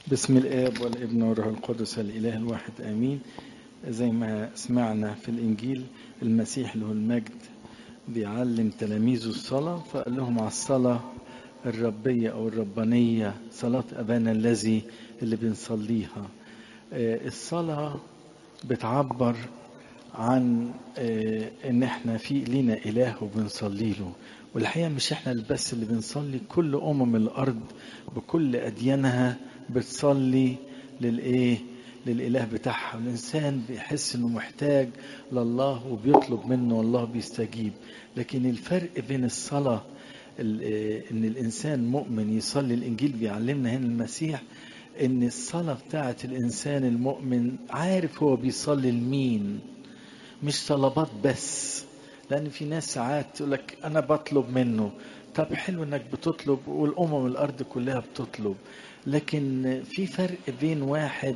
بسم الآب والابن والروح القدس الإله الواحد آمين زي ما سمعنا في الإنجيل المسيح له المجد بيعلم تلاميذه الصلاة فقال لهم على الصلاة الربية أو الربانية صلاة أبانا الذي اللي بنصليها الصلاة بتعبر عن ان احنا في لينا اله وبنصلي له والحقيقه مش احنا بس اللي بنصلي كل امم الارض بكل اديانها بتصلي للايه للاله بتاعها الانسان بيحس انه محتاج لله وبيطلب منه والله بيستجيب لكن الفرق بين الصلاه ان الانسان مؤمن يصلي الانجيل بيعلمنا هنا المسيح ان الصلاه بتاعت الانسان المؤمن عارف هو بيصلي لمين مش طلبات بس لان في ناس ساعات تقول لك انا بطلب منه طب حلو انك بتطلب والامم الارض كلها بتطلب لكن في فرق بين واحد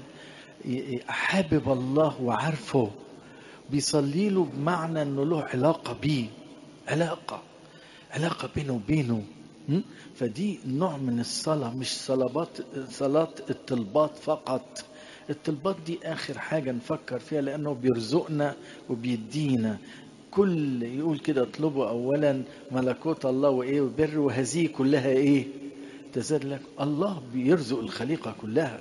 حابب الله وعارفه بيصلي له بمعنى انه له علاقه بيه علاقه علاقه بينه وبينه فدي نوع من الصلاه مش صلابات صلاه الطلبات فقط الطلبات دي اخر حاجه نفكر فيها لانه بيرزقنا وبيدينا كل يقول كده اطلبوا اولا ملكوت الله وايه وبر وهذه كلها ايه تزاد لك الله بيرزق الخليقه كلها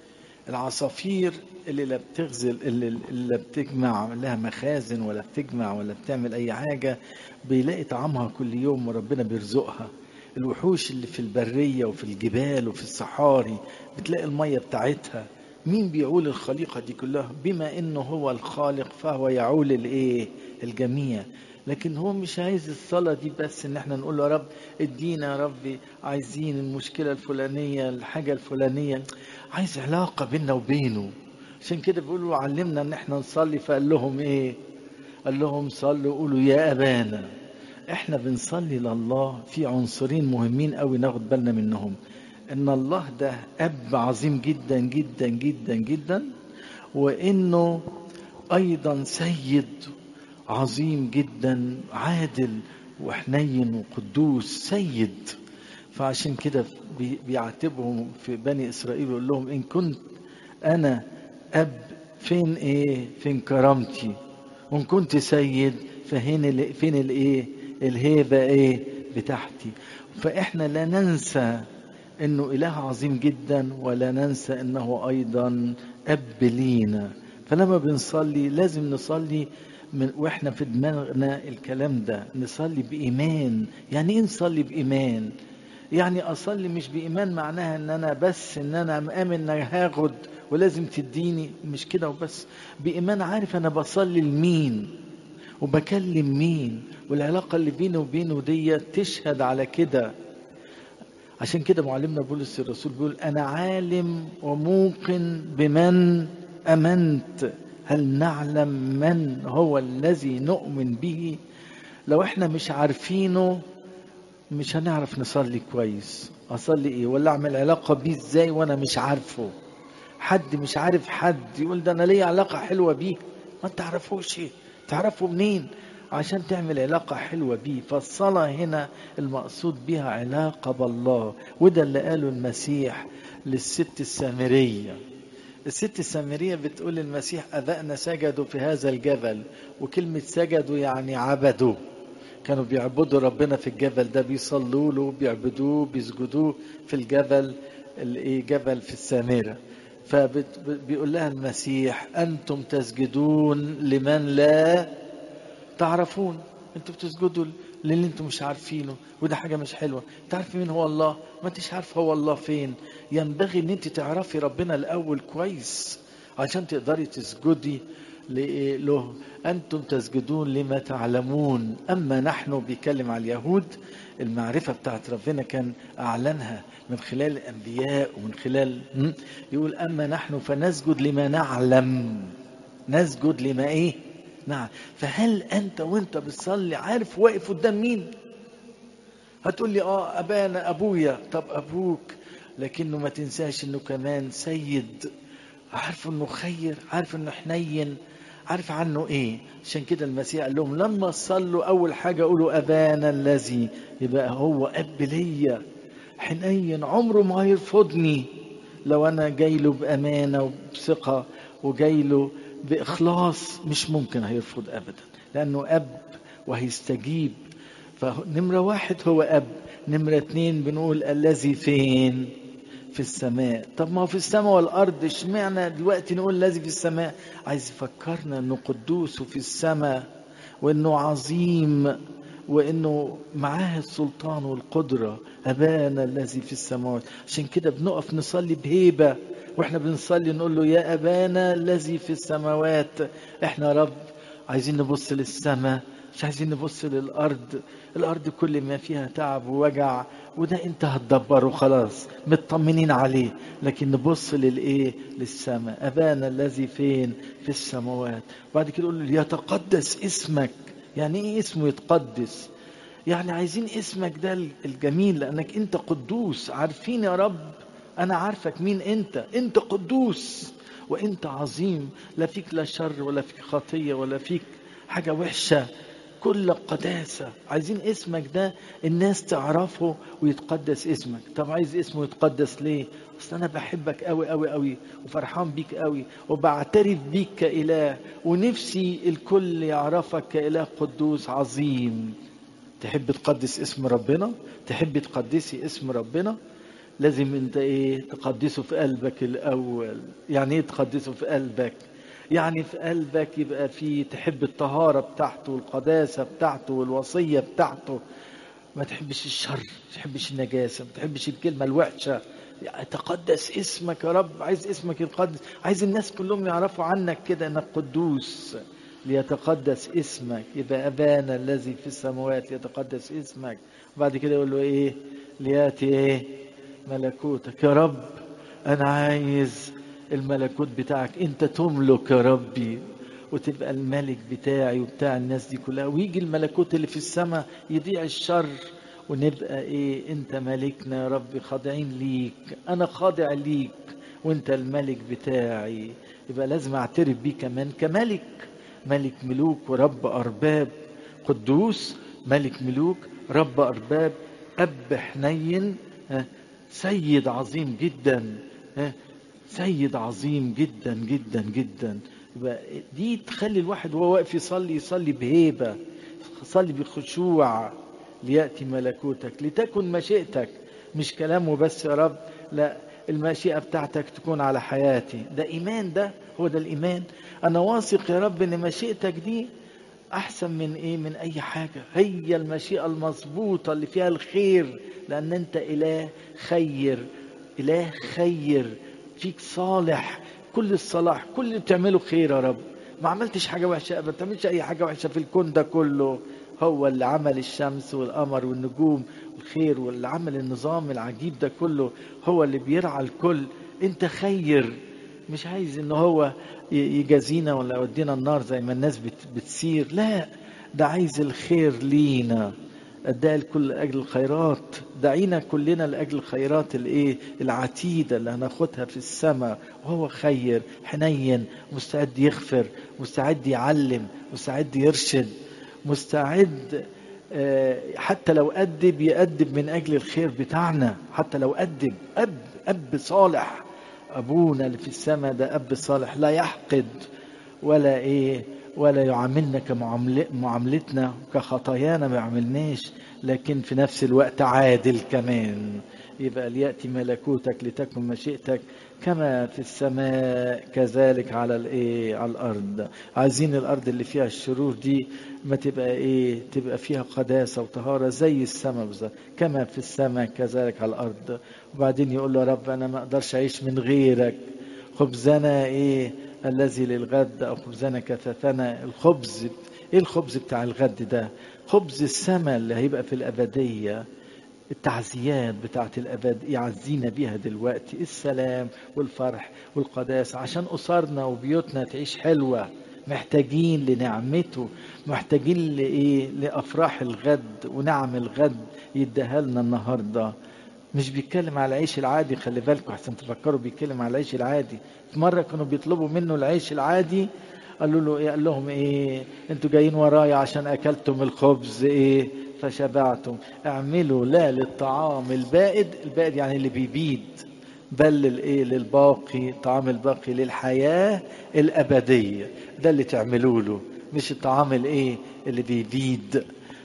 العصافير اللي لا بتغزل اللي, اللي بتجمع لها مخازن ولا بتجمع ولا بتعمل اي حاجه بيلاقي طعامها كل يوم وربنا بيرزقها الوحوش اللي في البريه وفي الجبال وفي الصحاري بتلاقي الميه بتاعتها مين بيعول الخليقة دي كلها بما انه هو الخالق فهو يعول الايه الجميع لكن هو مش عايز الصلاة دي بس ان احنا نقول له يا رب ادينا يا رب عايزين المشكلة الفلانية الحاجة الفلانية عايز علاقة بيننا وبينه عشان كده بيقولوا علمنا ان احنا نصلي فقال لهم ايه قال لهم صلوا قولوا يا ابانا احنا بنصلي لله في عنصرين مهمين قوي ناخد بالنا منهم ان الله ده اب عظيم جدا جدا جدا جدا وانه ايضا سيد عظيم جدا عادل وحنين وقدوس سيد فعشان كده بيعاتبهم في بني اسرائيل ويقول لهم ان كنت انا اب فين ايه فين كرامتي وان كنت سيد فهين فين الايه الهيبه ايه بتاعتي فاحنا لا ننسى انه اله عظيم جدا ولا ننسى انه ايضا اب لينا فلما بنصلي لازم نصلي من واحنا في دماغنا الكلام ده نصلي بايمان يعني ايه نصلي بايمان يعني اصلي مش بايمان معناها ان انا بس ان انا مآمن ان هاخد ولازم تديني مش كده وبس بايمان عارف انا بصلي لمين وبكلم مين والعلاقه اللي بيني وبينه دي تشهد على كده عشان كده معلمنا بولس الرسول بيقول انا عالم وموقن بمن امنت هل نعلم من هو الذي نؤمن به لو احنا مش عارفينه مش هنعرف نصلي كويس اصلي ايه ولا اعمل علاقه بيه ازاي وانا مش عارفه حد مش عارف حد يقول ده انا ليا علاقه حلوه بيه ما تعرفوش ايه تعرفه منين عشان تعمل علاقة حلوة بيه فالصلاة هنا المقصود بها علاقة بالله وده اللي قاله المسيح للست السامرية الست السامرية بتقول المسيح أبائنا سجدوا في هذا الجبل وكلمة سجدوا يعني عبدوا كانوا بيعبدوا ربنا في الجبل ده بيصلوا له بيعبدوه بيسجدوه في الجبل الايه جبل في السامرة فبيقول لها المسيح أنتم تسجدون لمن لا تعرفون انتوا بتسجدوا للي انتوا مش عارفينه وده حاجه مش حلوه تعرف مين هو الله ما انتش عارف هو الله فين ينبغي ان انت تعرفي ربنا الاول كويس عشان تقدري تسجدي له انتم تسجدون لما تعلمون اما نحن بيتكلم على اليهود المعرفه بتاعت ربنا كان اعلنها من خلال الانبياء ومن خلال يقول اما نحن فنسجد لما نعلم نسجد لما ايه نعم فهل انت وانت بتصلي عارف واقف قدام مين هتقول لي اه ابانا ابويا طب ابوك لكنه ما تنساش انه كمان سيد عارف انه خير عارف انه حنين عارف عنه ايه عشان كده المسيح قال لهم لما تصلوا اول حاجه قولوا ابانا الذي يبقى هو اب ليا حنين عمره ما هيرفضني لو انا جاي له بامانه وبثقه وجاي له باخلاص مش ممكن هيرفض ابدا لانه اب وهيستجيب فنمره واحد هو اب نمره اتنين بنقول الذي فين في السماء طب ما هو في السماء والارض اشمعنى دلوقتي نقول الذي في السماء عايز يفكرنا انه قدوس في السماء وانه عظيم وانه معاه السلطان والقدره ابانا الذي في السماوات عشان كده بنقف نصلي بهيبه واحنا بنصلي نقول له يا ابانا الذي في السماوات احنا رب عايزين نبص للسماء مش عايزين نبص للارض الارض كل ما فيها تعب ووجع وده انت هتدبره خلاص مطمنين عليه لكن نبص للايه للسماء ابانا الذي فين في السماوات بعد كده يقول له يتقدس اسمك يعني ايه اسمه يتقدس يعني عايزين اسمك ده الجميل لانك انت قدوس عارفين يا رب انا عارفك مين انت انت قدوس وانت عظيم لا فيك لا شر ولا فيك خطيه ولا فيك حاجه وحشه كل قداسة عايزين اسمك ده الناس تعرفه ويتقدس اسمك طب عايز اسمه يتقدس ليه اصل انا بحبك قوي قوي قوي وفرحان بيك قوي وبعترف بيك كإله ونفسي الكل يعرفك كإله قدوس عظيم تحب تقدس اسم ربنا تحب تقدسي اسم ربنا لازم انت ايه تقدسه في قلبك الاول يعني ايه تقدسه في قلبك يعني في قلبك يبقى في تحب الطهارة بتاعته والقداسة بتاعته والوصية بتاعته ما تحبش الشر ما تحبش النجاسة ما تحبش الكلمة الوحشة يعني تقدس اسمك يا رب عايز اسمك يتقدس عايز الناس كلهم يعرفوا عنك كده انك قدوس ليتقدس اسمك يبقى ابانا الذي في السماوات ليتقدس اسمك وبعد كده يقول له ايه لياتي ايه ملكوتك يا رب انا عايز الملكوت بتاعك انت تملك يا ربي وتبقى الملك بتاعي وبتاع الناس دي كلها ويجي الملكوت اللي في السماء يضيع الشر ونبقى ايه انت ملكنا يا رب خاضعين ليك انا خاضع ليك وانت الملك بتاعي يبقى لازم اعترف بيه كمان كملك ملك ملوك ورب ارباب قدوس ملك ملوك رب ارباب اب حنين سيد عظيم جدا سيد عظيم جدا جدا جدا يبقى دي تخلي الواحد وهو واقف يصلي يصلي بهيبه يصلي بخشوع لياتي ملكوتك لتكن مشيئتك مش كلامه بس يا رب لا المشيئه بتاعتك تكون على حياتي ده ايمان ده هو ده الايمان انا واثق يا رب ان مشيئتك دي احسن من ايه من اي حاجه هي المشيئه المظبوطه اللي فيها الخير لان انت اله خير اله خير فيك صالح كل الصلاح كل اللي بتعمله خير يا رب ما عملتش حاجه وحشه ما بتعملش اي حاجه وحشه في الكون ده كله هو اللي عمل الشمس والقمر والنجوم والخير واللي عمل النظام العجيب ده كله هو اللي بيرعى الكل انت خير مش عايز ان هو يجازينا ولا يودينا النار زي ما الناس بتسير لا ده عايز الخير لينا اداء الكل لاجل الخيرات دعينا كلنا لاجل الخيرات الايه العتيده اللي هناخدها في السماء وهو خير حنين مستعد يغفر مستعد يعلم مستعد يرشد مستعد حتى لو أدب يأدب من أجل الخير بتاعنا حتى لو أدب أب أب صالح أبونا اللي في السماء ده أب صالح لا يحقد ولا إيه ولا يعاملنا كمعاملتنا كخطايانا ما يعاملناش لكن في نفس الوقت عادل كمان يبقى ليأتي ملكوتك لتكن مشيئتك كما في السماء كذلك على الايه على الارض عايزين الارض اللي فيها الشرور دي ما تبقى ايه تبقى فيها قداسه وطهاره زي السماء بالظبط كما في السماء كذلك على الارض وبعدين يقول له يا رب انا ما اقدرش اعيش من غيرك خبزنا ايه الذي للغد او خبزنا كثثنا الخبز ايه الخبز بتاع الغد ده خبز السماء اللي هيبقى في الابديه التعزيات بتاعت الأبد يعزينا بيها دلوقتي السلام والفرح والقداسة عشان أسرنا وبيوتنا تعيش حلوة محتاجين لنعمته محتاجين لإيه لأفراح الغد ونعم الغد يديها لنا النهاردة مش بيتكلم على العيش العادي خلي بالكم احسن تفكروا بيتكلم على العيش العادي في مرة كانوا بيطلبوا منه العيش العادي قالوا له ايه قال لهم ايه انتوا جايين ورايا عشان اكلتم الخبز ايه فشبعتم اعملوا لا للطعام البائد البائد يعني اللي بيبيد بل للايه للباقي طعام الباقي للحياه الابديه ده اللي تعملوا له مش الطعام الايه اللي بيبيد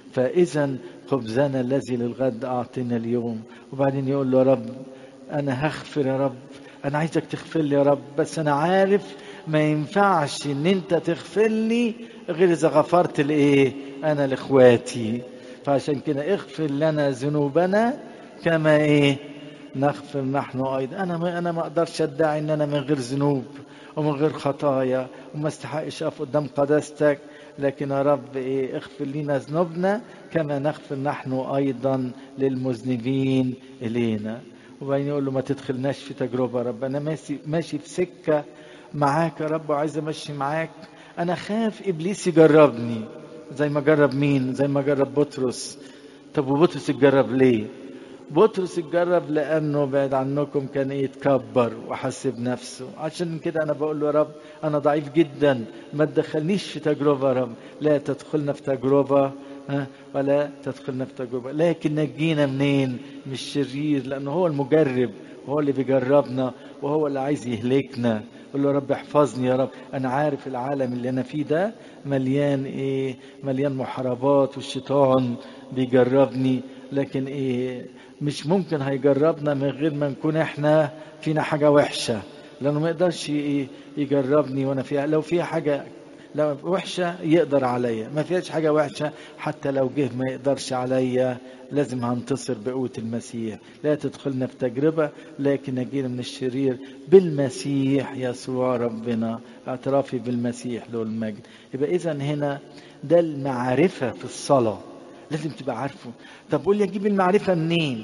فاذا خبزنا الذي للغد اعطنا اليوم وبعدين يقول له يا رب انا هغفر يا رب انا عايزك تغفر لي يا رب بس انا عارف ما ينفعش ان انت تغفر لي غير اذا غفرت لايه انا لاخواتي فعشان كده اغفر لنا ذنوبنا كما ايه نغفر نحن ايضا انا ما انا ما اقدرش ادعي ان انا من غير ذنوب ومن غير خطايا وما استحقش اقف قدام قداستك لكن يا رب ايه اغفر لنا ذنوبنا كما نغفر نحن ايضا للمذنبين الينا وبعدين يقول له ما تدخلناش في تجربه يا رب انا ماشي ماشي في سكه معاك يا رب وعايز امشي معاك انا خاف ابليس يجربني زي ما جرب مين زي ما جرب بطرس طب وبطرس اتجرب ليه بطرس اتجرب لانه بعد عنكم كان يتكبر وحسب نفسه عشان كده انا بقول له يا رب انا ضعيف جدا ما تدخلنيش في تجربه يا رب لا تدخلنا في تجربه ها ولا تدخلنا في تجربه لكن نجينا منين من الشرير لانه هو المجرب وهو اللي بيجربنا وهو اللي عايز يهلكنا قول له يا رب احفظني يا رب انا عارف العالم اللي انا فيه ده مليان ايه مليان محاربات والشيطان بيجربني لكن ايه مش ممكن هيجربنا من غير ما نكون احنا فينا حاجه وحشه لانه ما يقدرش ايه يجربني وانا فيها لو فيها حاجه لو وحشه يقدر عليا ما فيهاش حاجه وحشه حتى لو جه ما يقدرش عليا لازم هنتصر بقوة المسيح لا تدخلنا في تجربة لكن نجينا من الشرير بالمسيح يسوع ربنا اعترافي بالمسيح له المجد يبقى إذا هنا ده المعرفة في الصلاة لازم تبقى عارفه طب قول لي أجيب المعرفة منين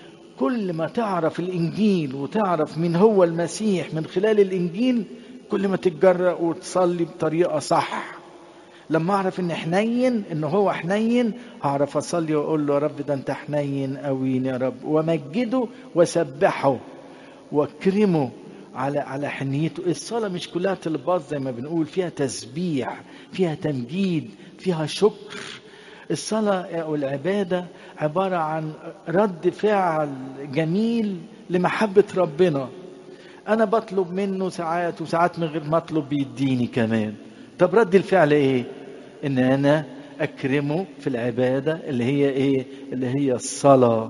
كل ما تعرف الإنجيل وتعرف مين هو المسيح من خلال الإنجيل كل ما تتجرأ وتصلي بطريقة صح لما اعرف ان حنين ان هو حنين اعرف اصلي واقول له يا رب ده انت حنين قويني يا رب ومجده وسبحه واكرمه على على حنيته الصلاه مش كلها طلبات زي ما بنقول فيها تسبيح فيها تمجيد فيها شكر الصلاه او العباده عباره عن رد فعل جميل لمحبه ربنا انا بطلب منه ساعات وساعات من غير ما اطلب بيديني كمان طب رد الفعل ايه ان انا اكرمه في العباده اللي هي ايه اللي هي الصلاه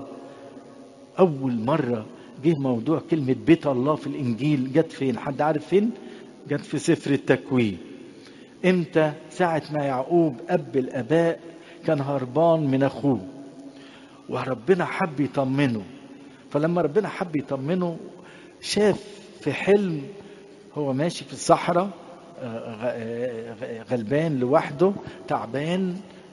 اول مره جه موضوع كلمه بيت الله في الانجيل جت فين حد عارف فين جت في سفر التكوين امتى ساعه ما يعقوب اب الاباء كان هربان من اخوه وربنا حب يطمنه فلما ربنا حب يطمنه شاف في حلم هو ماشي في الصحراء غلبان لوحده تعبان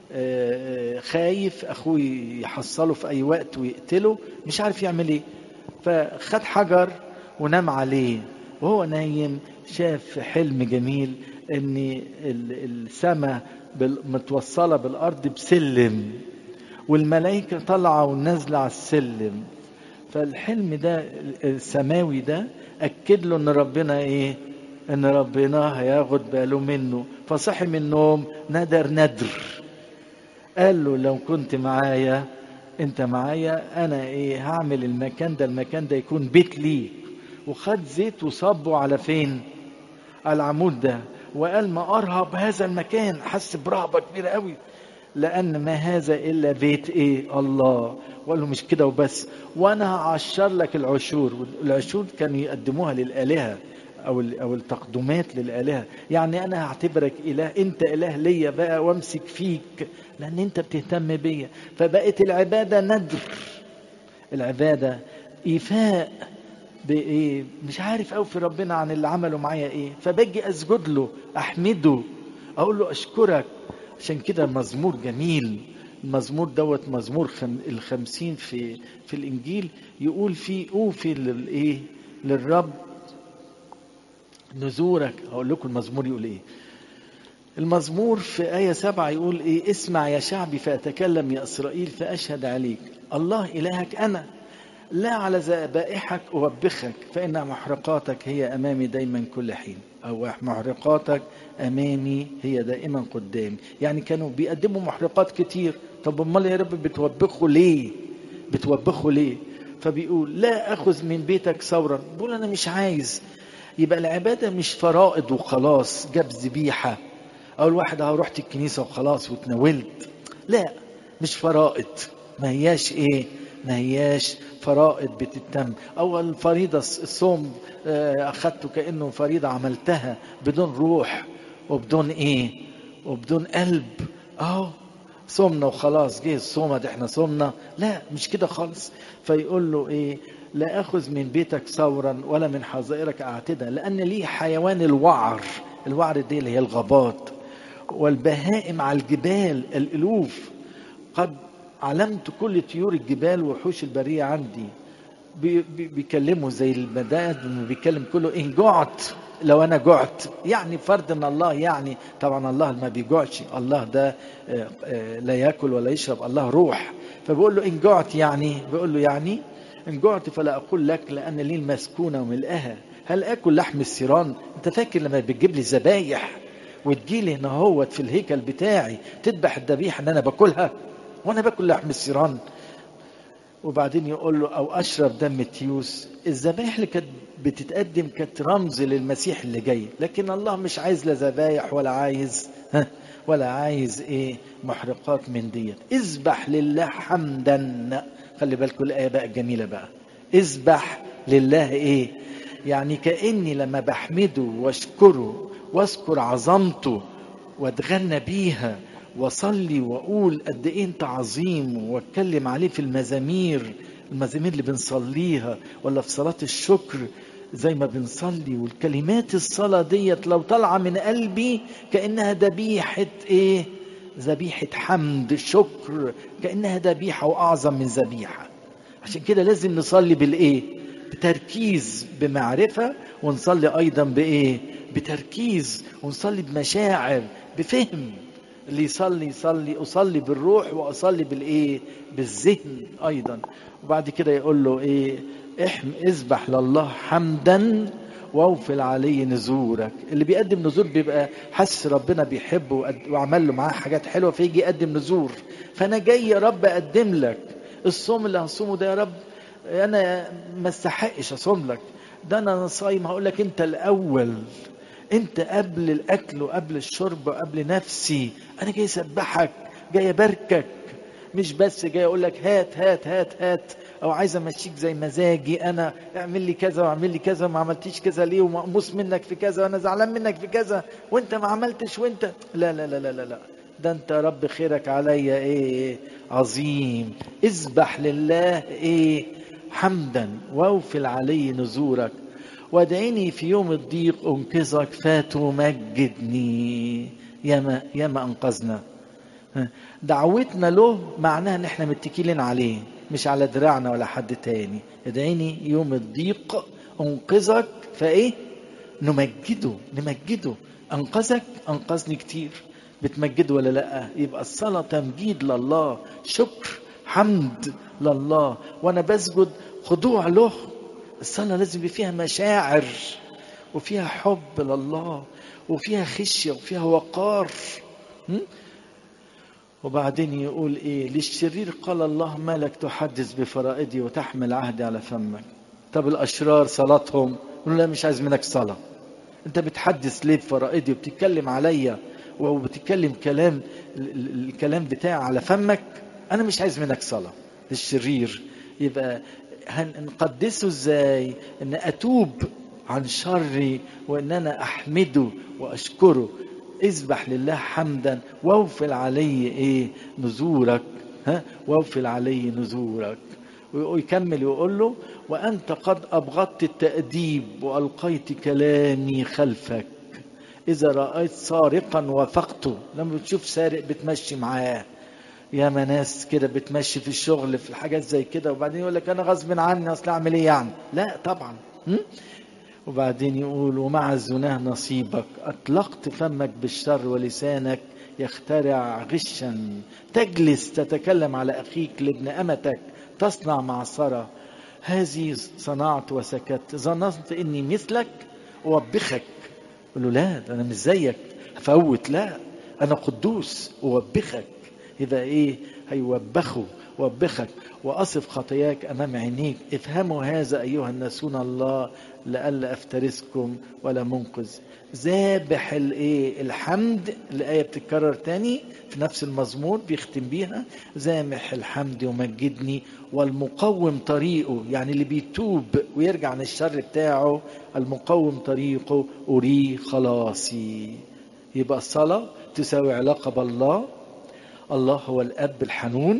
خايف اخوه يحصله في اي وقت ويقتله مش عارف يعمل ايه فخد حجر ونام عليه وهو نايم شاف في حلم جميل ان السماء متوصله بالارض بسلم والملائكه طالعه ونازله على السلم فالحلم ده السماوي ده اكد له ان ربنا ايه ان ربنا هياخد باله منه فصحي من النوم ندر ندر قال له لو كنت معايا انت معايا انا ايه هعمل المكان ده المكان ده يكون بيت ليك وخد زيت وصبه على فين على العمود ده وقال ما ارهب هذا المكان حس برهبه كبيره قوي لان ما هذا الا بيت ايه الله وقال له مش كده وبس وانا هعشر لك العشور العشور كانوا يقدموها للالهه او او التقدمات للالهه يعني انا هعتبرك اله انت اله ليا بقى وامسك فيك لان انت بتهتم بيا فبقت العباده ندر العباده ايفاء بايه مش عارف قوي في ربنا عن اللي عمله معايا ايه فباجي اسجد له احمده اقول له اشكرك عشان كده مزمور جميل المزمور دوت مزمور خم الخمسين في في الانجيل يقول فيه اوفي للايه للرب نذورك اقول لكم المزمور يقول ايه المزمور في آية سبعة يقول إيه اسمع يا شعبي فأتكلم يا إسرائيل فأشهد عليك الله إلهك أنا لا على ذبائحك أوبخك فإن محرقاتك هي أمامي دايما كل حين أو محرقاتك أمامي هي دائما قدامي يعني كانوا بيقدموا محرقات كتير طب أمال يا رب بتوبخوا ليه بتوبخوا ليه فبيقول لا اخذ من بيتك ثورا بيقول انا مش عايز يبقى العباده مش فرائض وخلاص جاب ذبيحه او الواحد اه رحت الكنيسه وخلاص واتناولت لا مش فرائض ما هياش ايه ما هياش فرائض بتتم او الفريضه الصوم اخدته كانه فريضه عملتها بدون روح وبدون ايه وبدون قلب اهو صمنا وخلاص جه الصومة ده احنا صمنا لا مش كده خالص فيقول له ايه لا اخذ من بيتك ثورا ولا من حظائرك اعتدا لان لي حيوان الوعر الوعر دي اللي هي الغابات والبهائم على الجبال الالوف قد علمت كل طيور الجبال وحوش البريه عندي بيكلموا زي المداد بيكلم كله ان جعت لو انا جعت يعني فرض ان الله يعني طبعا الله ما بيجوعش الله ده لا ياكل ولا يشرب الله روح فبقول له ان جعت يعني بقول له يعني ان جعت فلا اقول لك لان لي المسكونه وملئها هل اكل لحم السيران انت فاكر لما بتجيب لي ذبايح وتجيلي هنا هوت في الهيكل بتاعي تذبح الذبيحه ان انا باكلها وانا باكل لحم السيران وبعدين يقول له او اشرب دم التيوس الذبائح اللي كانت بتتقدم كانت رمز للمسيح اللي جاي لكن الله مش عايز لا ذبايح ولا عايز ولا عايز ايه محرقات من ديت اذبح لله حمدا خلي بالكم الايه بقى الجميله بقى اذبح لله ايه يعني كاني لما بحمده واشكره واذكر عظمته واتغنى بيها واصلي واقول قد ايه انت عظيم واتكلم عليه في المزامير المزامير اللي بنصليها ولا في صلاه الشكر زي ما بنصلي والكلمات الصلاه ديت لو طالعه من قلبي كانها ذبيحه ايه ذبيحه حمد شكر كانها ذبيحه واعظم من ذبيحه عشان كده لازم نصلي بالايه بتركيز بمعرفه ونصلي ايضا بايه بتركيز ونصلي بمشاعر بفهم اللي يصلي يصلي اصلي بالروح واصلي بالايه بالذهن ايضا وبعد كده يقول له ايه احم اذبح لله حمدا واوفل عليه نذورك اللي بيقدم نذور بيبقى حس ربنا بيحبه وعمل له معاه حاجات حلوه فيجي يقدم نذور فانا جاي يا رب اقدم لك الصوم اللي هصومه ده يا رب انا ما استحقش اصوم لك ده انا صايم هقول لك انت الاول انت قبل الاكل وقبل الشرب وقبل نفسي انا جاي اسبحك جاي اباركك مش بس جاي اقول لك هات هات هات هات او عايز امشيك زي مزاجي انا اعمل لي كذا واعمل لي كذا ما عملتيش كذا ليه ومقموس منك في كذا وانا زعلان منك في كذا وانت ما عملتش وانت لا لا لا لا لا, لا. ده انت يا رب خيرك عليا ايه عظيم اذبح لله ايه حمدا واوفل عليه نذورك وادعيني في يوم الضيق انقذك فتمجدني ياما ياما انقذنا دعوتنا له معناها ان احنا متكلين عليه مش على دراعنا ولا حد تاني ادعيني يوم الضيق انقذك فايه نمجده نمجده انقذك انقذني كتير بتمجده ولا لا يبقى الصلاه تمجيد لله شكر حمد لله وانا بسجد خضوع له الصلاة لازم يبقى فيها مشاعر وفيها حب لله وفيها خشية وفيها وقار وبعدين يقول ايه للشرير قال الله ما لك تحدث بفرائدي وتحمل عهدي على فمك طب الاشرار صلاتهم يقولوا لا مش عايز منك صلاة انت بتحدث ليه بفرائدي وبتتكلم عليا وبتتكلم كلام الكلام بتاعي على فمك انا مش عايز منك صلاة للشرير يبقى هنقدسه ازاي ان اتوب عن شري وان انا احمده واشكره اذبح لله حمدا واوفل عليه ايه نذورك ها واوفل عليه نذورك ويكمل ويقول له وانت قد ابغضت التاديب والقيت كلامي خلفك اذا رايت سارقا وافقته لما بتشوف سارق بتمشي معاه ياما ناس كده بتمشي في الشغل في حاجات زي كده وبعدين يقول لك انا غصب عني اصل اعمل ايه يعني لا طبعا م? وبعدين يقول ومع الزناه نصيبك اطلقت فمك بالشر ولسانك يخترع غشا تجلس تتكلم على اخيك لابن امتك تصنع معصره هذه صنعت وسكت ظننت اني مثلك اوبخك قل له لا ده انا مش زيك افوت لا انا قدوس اوبخك إذا إيه هيوبخوا وبخك وأصف خطاياك أمام عينيك افهموا هذا أيها الناسون الله لئلا أفترسكم ولا منقذ ذابح الايه الحمد الآية بتتكرر تاني في نفس المزمور بيختم بيها زامح الحمد يمجدني والمقوم طريقه يعني اللي بيتوب ويرجع عن الشر بتاعه المقوم طريقه أريه خلاصي يبقى الصلاة تساوي علاقة بالله الله هو الأب الحنون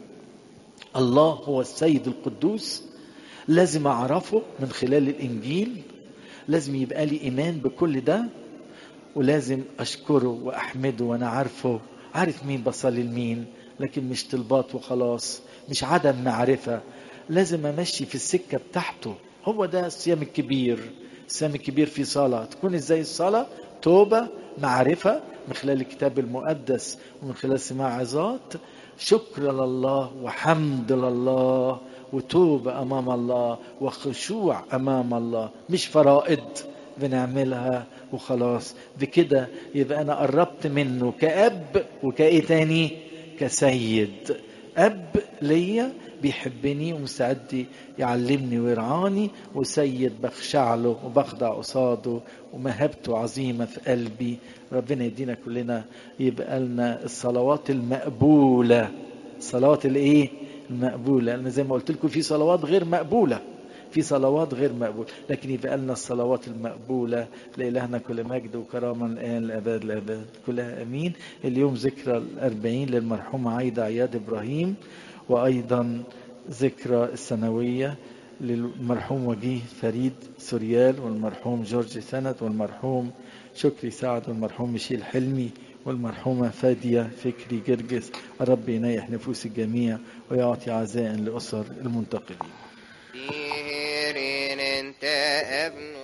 الله هو السيد القدوس لازم أعرفه من خلال الإنجيل لازم يبقى لي إيمان بكل ده ولازم أشكره وأحمده وأنا عارفه عارف مين بصلي لمين لكن مش طلبات وخلاص مش عدم معرفة لازم أمشي في السكة بتاعته هو ده الصيام الكبير الصيام الكبير في صلاة تكون ازاي الصلاة توبة معرفة من خلال الكتاب المقدس ومن خلال سماع عظات شكر لله وحمد لله وتوبة أمام الله وخشوع أمام الله مش فرائض بنعملها وخلاص بكده يبقى أنا قربت منه كأب وكإيه تاني كسيد أب ليا بيحبني ومستعد يعلمني ويرعاني وسيد بخشع له وبخضع قصاده ومهبته عظيمة في قلبي ربنا يدينا كلنا يبقى لنا الصلوات المقبولة صلوات الايه المقبولة لأن زي ما قلت لكم في صلوات غير مقبولة في صلوات غير مقبولة لكن يبقى لنا الصلوات المقبولة لإلهنا كل مجد وكرامة الآن الأبد الأبد كلها أمين اليوم ذكرى الأربعين للمرحومة عايدة عياد إبراهيم وأيضا ذكرى السنوية للمرحوم وجيه فريد سوريال والمرحوم جورج سند والمرحوم شكري سعد والمرحوم ميشيل حلمي والمرحومة فادية فكري جرجس الرب ينيح نفوس الجميع ويعطي عزاء لأسر المنتقلين انت ابن